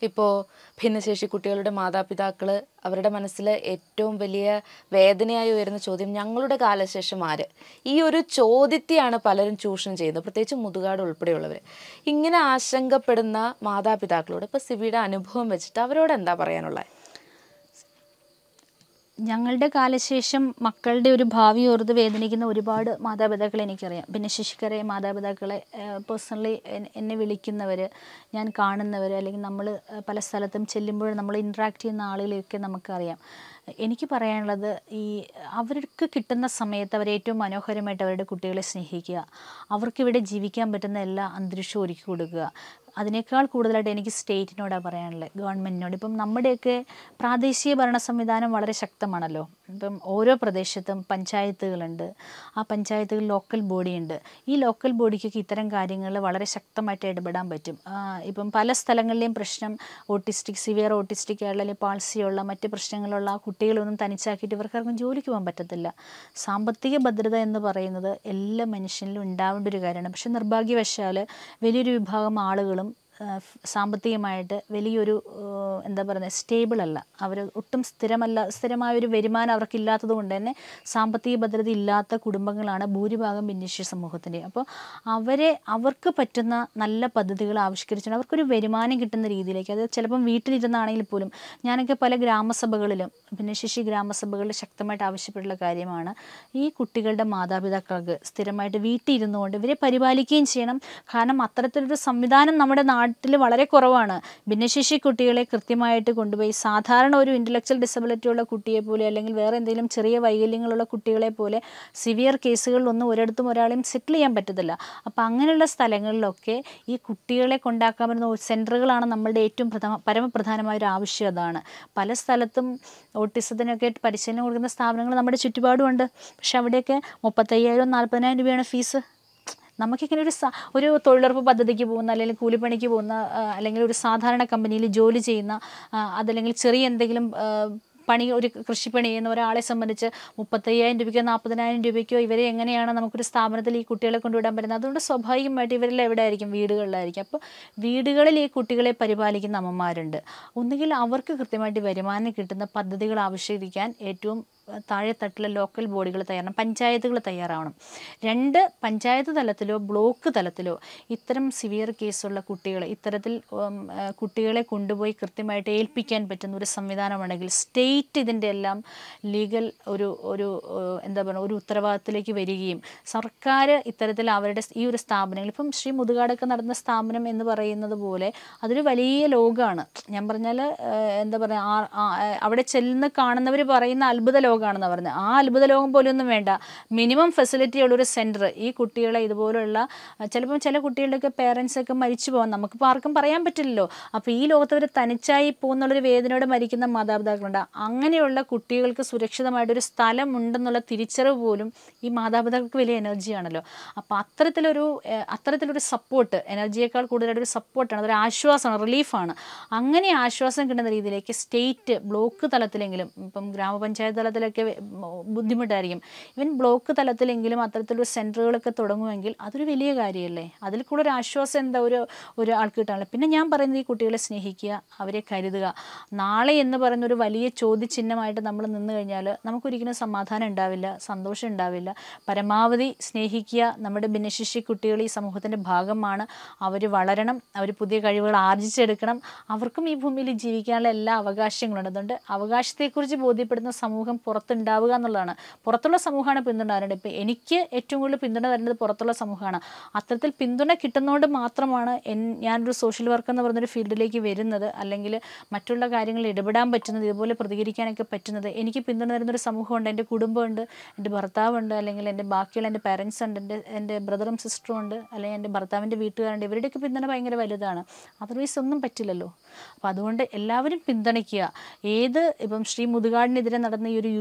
ഇപ്പോൾ ഭിന്നശേഷി കുട്ടികളുടെ മാതാപിതാക്കൾ അവരുടെ മനസ്സിൽ ഏറ്റവും വലിയ വേദനയായി ഉയരുന്ന ചോദ്യം ഞങ്ങളുടെ കാലശേഷം ആര് ഈ ഒരു ചോദ്യത്തെയാണ് പലരും ചൂഷണം ചെയ്യുന്നത് പ്രത്യേകിച്ച് മുതുകാട് ഉൾപ്പെടെയുള്ളവർ ഇങ്ങനെ ആശങ്കപ്പെടുന്ന മാതാപിതാക്കളോട് ഇപ്പോൾ സിബിയുടെ അനുഭവം വെച്ചിട്ട് അവരോട് എന്താ പറയാനുള്ളത് ഞങ്ങളുടെ കാലശേഷം മക്കളുടെ ഒരു ഭാവി ഓർത്ത് വേദനിക്കുന്ന ഒരുപാട് മാതാപിതാക്കളെ എനിക്കറിയാം പിന്നെ ശിശുക്കരെ മാതാപിതാക്കളെ പേഴ്സണലി എന്നെ വിളിക്കുന്നവർ ഞാൻ കാണുന്നവർ അല്ലെങ്കിൽ നമ്മൾ പല സ്ഥലത്തും ചെല്ലുമ്പോൾ നമ്മൾ ഇൻട്രാക്ട് ചെയ്യുന്ന ആളുകളെയൊക്കെ നമുക്കറിയാം എനിക്ക് പറയാനുള്ളത് ഈ അവർക്ക് കിട്ടുന്ന സമയത്ത് അവർ ഏറ്റവും മനോഹരമായിട്ട് അവരുടെ കുട്ടികളെ സ്നേഹിക്കുക അവർക്കിവിടെ ജീവിക്കാൻ പറ്റുന്ന എല്ലാ അന്തരീക്ഷവും ഒരുക്കി കൊടുക്കുക അതിനേക്കാൾ കൂടുതലായിട്ട് എനിക്ക് സ്റ്റേറ്റിനോടാണ് പറയാനുള്ളത് ഗവൺമെൻറ്റിനോട് ഇപ്പം നമ്മുടെയൊക്കെ പ്രാദേശിക ഭരണ സംവിധാനം വളരെ ശക്തമാണല്ലോ ഇപ്പം ഓരോ പ്രദേശത്തും പഞ്ചായത്തുകളുണ്ട് ആ പഞ്ചായത്തുകൾ ലോക്കൽ ബോഡിയുണ്ട് ഈ ലോക്കൽ ബോഡിക്കൊക്കെ ഇത്തരം കാര്യങ്ങളിൽ വളരെ ശക്തമായിട്ട് ഇടപെടാൻ പറ്റും ആ, ഇപ്പം പല സ്ഥലങ്ങളിലെയും പ്രശ്നം ഓട്ടിസ്റ്റിക് സിവിയർ ഓട്ടിസ്റ്റിക് ആയിട്ടുള്ള അല്ലെങ്കിൽ പാൾസിയുള്ള മറ്റ് പ്രശ്നങ്ങളുള്ള ആ കുട്ടികളൊന്നും തനിച്ചാക്കിയിട്ട് ഇവർക്കാർക്കും ജോലിക്ക് പോകാൻ പറ്റത്തില്ല സാമ്പത്തിക ഭദ്രത എന്ന് പറയുന്നത് എല്ലാ മനുഷ്യനിലും ഉണ്ടാവേണ്ട ഒരു കാര്യമാണ് പക്ഷെ നിർഭാഗ്യവശാൽ വലിയൊരു വിഭാഗം ആളുകളും ആ, ഫ്- സാമ്പത്തികമായിട്ട് വലിയൊരു ആ, എന്താ പറയുന്നത് സ്റ്റേബിൾ അല്ല അവർ ഒട്ടും സ്ഥിരമല്ല സ്ഥിരമായ ഒരു വരുമാനം അവർക്കില്ലാത്തത് കൊണ്ട് തന്നെ സാമ്പത്തിക ഭദ്രത ഇല്ലാത്ത കുടുംബങ്ങളാണ് ഭൂരിഭാഗം ഭിന്നശേഷി സമൂഹത്തിൻ്റെ അപ്പോൾ അവരെ അവർക്ക് പറ്റുന്ന നല്ല പദ്ധതികൾ ആവിഷ്കരിച്ചിട്ട് അവർക്കൊരു വരുമാനം കിട്ടുന്ന രീതിയിലേക്ക് അത് ചിലപ്പം വീട്ടിലിരുന്നാണെങ്കിൽ പോലും ഞാനൊക്കെ പല ഗ്രാമസഭകളിലും ഭിന്നശേഷി ഗ്രാമസഭകളിൽ ശക്തമായിട്ട് ആവശ്യപ്പെട്ടുള്ള കാര്യമാണ് ഈ കുട്ടികളുടെ മാതാപിതാക്കൾക്ക് സ്ഥിരമായിട്ട് വീട്ടിൽ ഇരുന്നുകൊണ്ട് ഇവരെ പരിപാലിക്കുകയും ചെയ്യണം കാരണം അത്തരത്തിലൊരു സംവിധാനം നമ്മുടെ നാട്ടിൽ വളരെ കുറവാണ് ഭിന്നശേഷി കുട്ടികളെ കൃത്യമായിട്ട് കൊണ്ടുപോയി സാധാരണ ഒരു ഇൻ്റലക്ച്വൽ ഡിസബിലിറ്റി ഉള്ള കുട്ടിയെ പോലെ അല്ലെങ്കിൽ വേറെ എന്തെങ്കിലും ചെറിയ വൈകല്യങ്ങളുള്ള കുട്ടികളെ പോലെ സിവിയർ കേസുകളിലൊന്നും ഒരിടത്തും ഒരാളെയും സെറ്റിൽ ചെയ്യാൻ പറ്റത്തില്ല അപ്പോൾ അങ്ങനെയുള്ള സ്ഥലങ്ങളിലൊക്കെ ഈ കുട്ടികളെ കൊണ്ടാക്കാൻ പറ്റുന്ന സെൻറ്ററുകളാണ് നമ്മളുടെ ഏറ്റവും പ്രധാന പരമപ്രധാനമായ ഒരു ആവശ്യം അതാണ് പല സ്ഥലത്തും ഓട്ടിസത്തിനൊക്കെ പരിശീലനം കൊടുക്കുന്ന സ്ഥാപനങ്ങൾ നമ്മുടെ ചുറ്റുപാടുമുണ്ട് പക്ഷെ അവിടെയൊക്കെ മുപ്പത്തയ്യായിരം നാൽപ്പതിനായിരം രൂപയാണ് ഫീസ് നമുക്കിങ്ങനെ ഒരു സ- ഒരു തൊഴിലുറപ്പ് പദ്ധതിക്ക് പോകുന്ന അല്ലെങ്കിൽ കൂലിപ്പണിക്ക് പോകുന്ന ആ, അല്ലെങ്കിൽ ഒരു സാധാരണ കമ്പനിയിൽ ജോലി ചെയ്യുന്ന ആ, അതല്ലെങ്കിൽ ചെറിയ എന്തെങ്കിലും ആ, പണി ഒരു കൃഷിപ്പണി ചെയ്യുന്ന ഒരാളെ സംബന്ധിച്ച് മുപ്പത്തയ്യായിരം രൂപയ്ക്കോ നാൽപ്പതിനായിരം രൂപയ്ക്കോ ഇവരെ എങ്ങനെയാണ് നമുക്കൊരു സ്ഥാപനത്തിൽ ഈ കുട്ടികളെ കൊണ്ടുവിടാൻ പറ്റുന്നത് അതുകൊണ്ട് സ്വാഭാവികമായിട്ട് ഇവരെല്ലാം എവിടെ ആയിരിക്കും വീടുകളിലായിരിക്കും അപ്പോൾ വീടുകളിൽ ഈ കുട്ടികളെ പരിപാലിക്കുന്ന അമ്മമാരുണ്ട് ഒന്നുകിൽ അവർക്ക് കൃത്യമായിട്ട് വരുമാനം കിട്ടുന്ന പദ്ധതികൾ ആവിഷ്കരിക്കാൻ ഏറ്റവും അഹ് താഴെത്തട്ടിലെ ലോക്കൽ ബോഡികൾ തയ്യാറാണ് പഞ്ചായത്തുകൾ തയ്യാറാവണം രണ്ട് പഞ്ചായത്ത് തലത്തിലോ ബ്ലോക്ക് തലത്തിലോ ഇത്തരം സിവിയർ കേസുള്ള കുട്ടികളെ ഇത്തരത്തിൽ ഉം, ആ, കുട്ടികളെ കൊണ്ടുപോയി കൃത്യമായിട്ട് ഏൽപ്പിക്കാൻ പറ്റുന്ന ഒരു സംവിധാനമുണ്ടെങ്കിൽ സ്റ്റേറ്റ് ഇതിൻ്റെ എല്ലാം ലീഗൽ ഒരു ഒരു ഏഹ്, എന്താ പറയുക ഒരു ഉത്തരവാദിത്തത്തിലേക്ക് വരികയും സർക്കാർ ഇത്തരത്തിൽ അവരുടെ ഈ ഒരു സ്ഥാപനങ്ങൾ ഇപ്പം ശ്രീ മുതുകാടൊക്കെ നടന്ന സ്ഥാപനം എന്ന് പറയുന്നത് പോലെ അതൊരു വലിയ ലോകമാണ് ഞാൻ പറഞ്ഞാൽ എന്താ പറയുക അവിടെ ചെല്ലുന്ന കാണുന്നവർ പറയുന്ന അത്ഭുത ലോകമാണെന്ന് പറയുന്നത് ആ അത്ഭുത ലോകം പോലെയൊന്നും വേണ്ട മിനിമം ഫെസിലിറ്റി ഉള്ളൊരു സെൻറ്റർ ഈ കുട്ടികളെ ഇതുപോലുള്ള ആ, ചിലപ്പം ചില കുട്ടികളുടെയൊക്കെ പേരൻസ് ഒക്കെ മരിച്ചു പോകാം നമുക്കിപ്പോൾ ആർക്കും പറയാൻ പറ്റില്ലല്ലോ അപ്പോൾ ഈ ലോകത്ത് അവർ തനിച്ചായി പോകുന്നുള്ളൊരു വേദനയോടെ മരിക്കുന്ന മാതാപിതാക്കളുണ്ട് അങ്ങനെയുള്ള കുട്ടികൾക്ക് സുരക്ഷിതമായിട്ടൊരു സ്ഥലം ഉണ്ടെന്നുള്ള തിരിച്ചറിവ് പോലും ഈ മാതാപിതാക്കൾക്ക് വലിയ എനർജിയാണല്ലോ അപ്പോൾ അത്തരത്തിലൊരു ഏഹ്, അത്തരത്തിലൊരു സപ്പോർട്ട് എനർജിയേക്കാൾ കൂടുതലായിട്ട് ഒരു സപ്പോർട്ടാണ് അതൊരു ആശ്വാസമാണ് റിലീഫാണ് അങ്ങനെ ആശ്വാസം കിട്ടുന്ന രീതിയിലേക്ക് സ്റ്റേറ്റ് ബ്ലോക്ക് തലത്തിലെങ്കിലും ഇപ്പം ഗ്രാമപഞ്ചായത്ത് തലത്തിലൊക്കെ വെ- മ- ബുദ്ധിമുട്ടായിരിക്കും ഇവൻ ബ്ലോക്ക് തലത്തിലെങ്കിലും അത്തരത്തിലൊരു സെൻറ്ററുകളൊക്കെ തുടങ്ങുമെങ്കിൽ അതൊരു വലിയ കാര്യമല്ലേ അതിൽ കൂടെ ഒരു ആശ്വാസം എന്താ ഒരു ഒരു ആൾക്ക് കിട്ടാനുള്ളത് പിന്നെ ഞാൻ പറയുന്നത് ഈ കുട്ടികളെ സ്നേഹിക്കുക അവരെ കരുതുക നാളെ എന്ന് പറയുന്ന ഒരു വലിയ ചോദ്യചിഹ്നമായിട്ട് നമ്മൾ നിന്ന് കഴിഞ്ഞാൽ നമുക്കൊരിക്കലും സമാധാനം ഉണ്ടാവില്ല സന്തോഷം ഉണ്ടാവില്ല പരമാവധി സ്നേഹിക്കുക നമ്മുടെ ഭിന്നശേഷി കുട്ടികൾ ഈ സമൂഹത്തിൻ്റെ ഭാഗമാണ് അവർ വളരണം അവർ പുതിയ കഴിവുകൾ ആർജിച്ചെടുക്കണം അവർക്കും ഈ ഭൂമിയിൽ ജീവിക്കാനുള്ള എല്ലാ അവകാശങ്ങളുണ്ട് അതുകൊണ്ട് അവകാശത്തെക്കുറിച്ച് ബോധ്യപ്പെടുന്ന സമൂഹം പുറത്തുണ്ടാവുക എന്നുള്ളതാണ് പുറത്തുള്ള സമൂഹമാണ് പിന്തുണ തരേണ്ടത് ഇപ്പം എനിക്ക് ഏറ്റവും കൂടുതൽ പിന്തുണ തരേണ്ടത് പുറത്തുള്ള സമൂഹമാണ് അത്തരത്തിൽ പിന്തുണ കിട്ടുന്നതുകൊണ്ട് മാത്രമാണ് എൻ ഞാനൊരു സോഷ്യൽ വർക്ക് എന്ന് പറയുന്നൊരു ഫീൽഡിലേക്ക് വരുന്നത് അല്ലെങ്കിൽ മറ്റുള്ള കാര്യങ്ങളിൽ ഇടപെടാൻ പറ്റുന്നത് ഇതുപോലെ പ്രതികരിക്കാനൊക്കെ പറ്റുന്നത് എനിക്ക് പിന്തുണ തരുന്നൊരു സമൂഹമുണ്ട് എൻ്റെ കുടുംബമുണ്ട് എൻ്റെ ഭർത്താവുണ്ട് അല്ലെങ്കിൽ എൻ്റെ ബാക്കിയുള്ള എൻ്റെ പാരൻസ് ഉണ്ട് എൻ്റെ എൻ്റെ ബ്രദറും സിസ്റ്ററും ഉണ്ട് അല്ലെങ്കിൽ എൻ്റെ ഭർത്താവിൻ്റെ വീട്ടുകാരുണ്ട് ഇവരുടെയൊക്കെ പിന്തുണ ഭയങ്കര വലുതാണ് അതർവൈസ് ഒന്നും പറ്റില്ലല്ലോ അപ്പോൾ അതുകൊണ്ട് എല്ലാവരും പിന്തുണയ്ക്കുക ഏത് ഇപ്പം ശ്രീ മുതുകാടിനെതിരെ നടന്ന ഈ ഒരു യുദ്ധം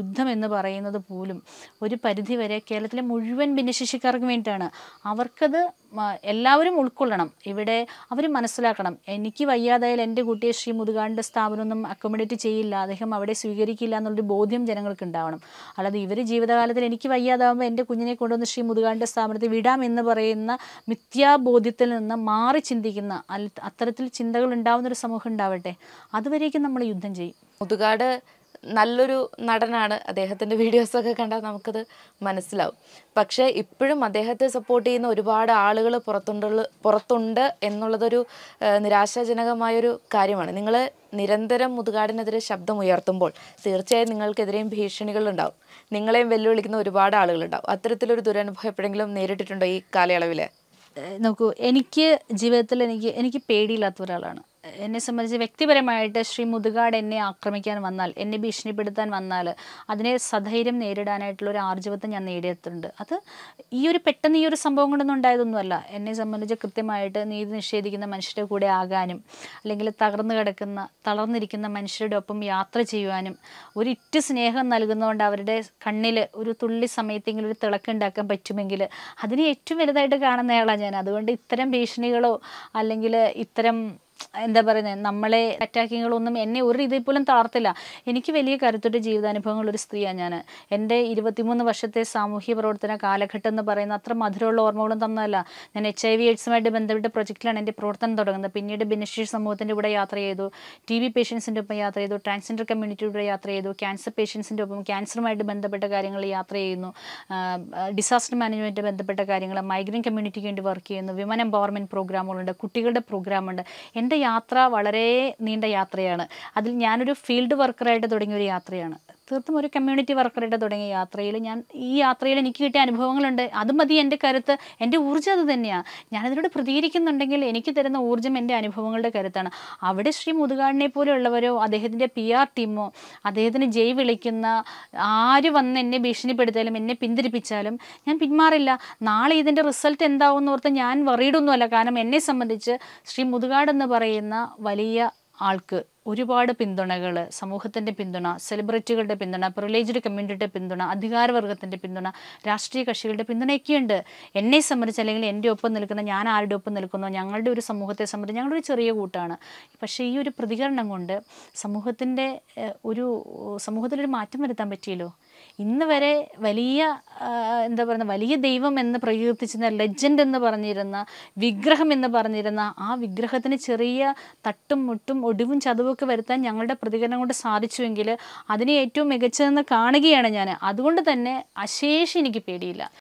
യുദ്ധം എന്ന് പറയുന്നത് പോലും ഒരു പരിധിവരെ കേരളത്തിലെ മുഴുവൻ ഭിന്നശേഷിക്കാർക്ക് വേണ്ടിയിട്ടാണ് അവർക്കത് മ- എല്ലാവരും ഉൾക്കൊള്ളണം ഇവിടെ അവർ മനസ്സിലാക്കണം എനിക്ക് വയ്യാതായാൽ എൻ്റെ കുട്ടിയെ ശ്രീ മുതുകാടിൻ്റെ സ്ഥാപനമൊന്നും അക്കോമഡേറ്റ് ചെയ്യില്ല അദ്ദേഹം അവിടെ സ്വീകരിക്കില്ല എന്നുള്ളൊരു ബോധ്യം ജനങ്ങൾക്ക് ഉണ്ടാവണം അല്ലാതെ ഇവർ ജീവിതകാലത്തിൽ എനിക്ക് വയ്യാതാകുമ്പോൾ എൻ്റെ കുഞ്ഞിനെ കൊണ്ടുവന്ന് ശ്രീ മുതുകാടിൻ്റെ സ്ഥാപനത്തിൽ വിടാം എന്ന് പറയുന്ന മിഥ്യാബോധ്യത്തിൽ നിന്ന് മാറി ചിന്തിക്കുന്ന അൽ- അത്തരത്തിൽ ചിന്തകൾ ഉണ്ടാവുന്ന ഒരു സമൂഹം ഉണ്ടാവട്ടെ അതുവരേക്കും നമ്മൾ യുദ്ധം ചെയ്യും മുതുകാട് നല്ലൊരു നടനാണ് അദ്ദേഹത്തിൻ്റെ വീഡിയോസൊക്കെ കണ്ടാൽ നമുക്കത് മനസ്സിലാവും പക്ഷേ ഇപ്പോഴും അദ്ദേഹത്തെ സപ്പോർട്ട് ചെയ്യുന്ന ഒരുപാട് ആളുകൾ പുറത്തുണ്ടുള്ള പുറത്തുണ്ട് എന്നുള്ളതൊരു ആ, നിരാശാജനകമായൊരു കാര്യമാണ് നിങ്ങൾ നിരന്തരം മുതുകാടിനെതിരെ ശബ്ദം ഉയർത്തുമ്പോൾ തീർച്ചയായും നിങ്ങൾക്കെതിരെയും ഭീഷണികളുണ്ടാവും നിങ്ങളെയും വെല്ലുവിളിക്കുന്ന ഒരുപാട് ആളുകളുണ്ടാവും അത്തരത്തിലൊരു ദുരനുഭവം എപ്പോഴെങ്കിലും നേരിട്ടിട്ടുണ്ടോ ഈ കാലയളവിൽ ഏഹ് നോക്കൂ എനിക്ക് ജീവിതത്തിൽ എനിക്ക് എനിക്ക് പേടിയില്ലാത്ത ഒരാളാണ് എന്നെ സംബന്ധിച്ച് വ്യക്തിപരമായിട്ട് ശ്രീ മുതുകാട് എന്നെ ആക്രമിക്കാൻ വന്നാൽ എന്നെ ഭീഷണിപ്പെടുത്താൻ വന്നാൽ അതിനെ സധൈര്യം നേരിടാനായിട്ടുള്ള ഒരു ആർജവത്വം ഞാൻ നേടിയെടുത്തിട്ടുണ്ട് അത് ഈ ഒരു പെട്ടെന്ന് ഈ ഒരു സംഭവം കൊണ്ടൊന്നും ഉണ്ടായതൊന്നുമല്ല എന്നെ സംബന്ധിച്ച് കൃത്യമായിട്ട് നീതി നിഷേധിക്കുന്ന മനുഷ്യരുടെ കൂടെ ആകാനും അല്ലെങ്കിൽ തകർന്നു കിടക്കുന്ന തളർന്നിരിക്കുന്ന മനുഷ്യരുടെ ഒപ്പം യാത്ര ചെയ്യുവാനും ഒരു ഇറ്റ് സ്നേഹം നൽകുന്നതുകൊണ്ട് അവരുടെ കണ്ണിൽ ഒരു തുള്ളി സമയത്തെങ്കിലും ഒരു തിളക്കുണ്ടാക്കാൻ പറ്റുമെങ്കിൽ അതിനെ ഏറ്റവും വലുതായിട്ട് കാണുന്നയാളാണ് ഞാൻ അതുകൊണ്ട് ഇത്തരം ഭീഷണികളോ അല്ലെങ്കിൽ ഇത്തരം എന്താ പറയുന്നത് നമ്മളെ അറ്റാക്കിങ്ങുകളൊന്നും എന്നെ ഒരു രീതിയിൽ പോലും തളർത്തില്ല എനിക്ക് വലിയ കരുത്തുറ്റ ജീവിതാനുഭവങ്ങൾ ഒരു സ്ത്രീയാണ് ഞാൻ എൻ്റെ ഇരുപത്തിമൂന്ന് വർഷത്തെ സാമൂഹ്യ പ്രവർത്തന കാലഘട്ടം എന്ന് പറയുന്ന അത്ര മധുരമുള്ള ഓർമ്മകളും തന്നതല്ല ഞാൻ എച്ച് ഐ വി എയ്ഡ്സുമായിട്ട് ബന്ധപ്പെട്ട പ്രൊജക്റ്റിലാണ് എൻ്റെ പ്രവർത്തനം തുടങ്ങുന്നത് പിന്നീട് ഭിന്നശേഷി സമൂഹത്തിൻ്റെ കൂടെ യാത്ര ചെയ്തു ടി ബി പേഷ്യൻസിൻ്റെ ഒപ്പം യാത്ര ചെയ്തു ട്രാൻസ്ജെൻഡർ കമ്മ്യൂണിറ്റിയുടെ യാത്ര ചെയ്തു ക്യാൻസർ പേഷ്യൻസിൻ്റെ ഒപ്പം ക്യാൻസറുമായിട്ട് ബന്ധപ്പെട്ട കാര്യങ്ങൾ യാത്ര ചെയ്യുന്നു ഡിസാസ്റ്റർ മാനേജ്മെൻറ്റ് ബന്ധപ്പെട്ട കാര്യങ്ങൾ മൈഗ്രൻ കമ്മ്യൂണിറ്റിക്ക് വേണ്ടി വർക്ക് ചെയ്യുന്നു വിമൻ എംപവർമെൻറ്റ് പ്രോഗ്രാമുകളുണ്ട് കുട്ടികളുടെ പ്രോഗ്രാമുണ്ട് എൻ്റെ യാത്ര വളരെ നീണ്ട യാത്രയാണ് അതിൽ ഞാനൊരു ഫീൽഡ് വർക്കറായിട്ട് തുടങ്ങിയ ഒരു യാത്രയാണ് തീർത്തും ഒരു കമ്മ്യൂണിറ്റി വർക്കറായിട്ട് തുടങ്ങിയ യാത്രയിൽ ഞാൻ ഈ യാത്രയിൽ എനിക്ക് കിട്ടിയ അനുഭവങ്ങളുണ്ട് അത് മതി എൻ്റെ കരുത്ത് എൻ്റെ ഊർജ്ജം അത് തന്നെയാണ് ഞാനതിനോട് പ്രതികരിക്കുന്നുണ്ടെങ്കിൽ എനിക്ക് തരുന്ന ഊർജ്ജം എൻ്റെ അനുഭവങ്ങളുടെ കരുത്താണ് അവിടെ ശ്രീ മുതുകാടിനെ പോലെയുള്ളവരോ അദ്ദേഹത്തിൻ്റെ പി ആർ ടീമോ അദ്ദേഹത്തിന് ജയ് വിളിക്കുന്ന ആര് വന്ന് എന്നെ ഭീഷണിപ്പെടുത്തിയാലും എന്നെ പിന്തിരിപ്പിച്ചാലും ഞാൻ പിന്മാറില്ല നാളെ ഇതിൻ്റെ റിസൾട്ട് എന്താവും എന്ന് ഓർത്ത് ഞാൻ വറീഡൊന്നുമല്ല കാരണം എന്നെ സംബന്ധിച്ച് ശ്രീ മുതുകാട് എന്ന് പറയുന്ന വലിയ ആൾക്ക് ഒരുപാട് പിന്തുണകൾ സമൂഹത്തിൻ്റെ പിന്തുണ സെലിബ്രിറ്റികളുടെ പിന്തുണ പ്രിവിലേജ്ഡ് കമ്മ്യൂണിറ്റിയുടെ പിന്തുണ അധികാരവർഗത്തിൻ്റെ പിന്തുണ രാഷ്ട്രീയ കക്ഷികളുടെ പിന്തുണയൊക്കെയുണ്ട് എന്നെ സംബന്ധിച്ച് അല്ലെങ്കിൽ എൻ്റെ ഒപ്പം നിൽക്കുന്ന ഞാൻ ആരുടെ ഒപ്പം നിൽക്കുന്നോ ഞങ്ങളുടെ ഒരു സമൂഹത്തെ സംബന്ധിച്ച് ഞങ്ങളുടെ ഒരു ചെറിയ കൂട്ടാണ് പക്ഷേ ഈ ഒരു പ്രതികരണം കൊണ്ട് സമൂഹത്തിൻ്റെ ഏഹ്, ഒരു സമൂഹത്തിലൊരു മാറ്റം വരുത്താൻ പറ്റിയല്ലോ ഇന്ന് വരെ വലിയ ആ, എന്താ പറയുക വലിയ ദൈവം എന്ന് പ്രകീർത്തിച്ചിരുന്ന ലെജൻഡ് എന്ന് പറഞ്ഞിരുന്ന വിഗ്രഹം എന്ന് പറഞ്ഞിരുന്ന ആ വിഗ്രഹത്തിന് ചെറിയ തട്ടും മുട്ടും ഒടിവും ചതവൊക്കെ വരുത്താൻ ഞങ്ങളുടെ പ്രതികരണം കൊണ്ട് സാധിച്ചുവെങ്കിൽ അതിനെ ഏറ്റവും മികച്ചതെന്ന് കാണുകയാണ് ഞാൻ അതുകൊണ്ട് തന്നെ അശേഷം എനിക്ക് പേടിയില്ല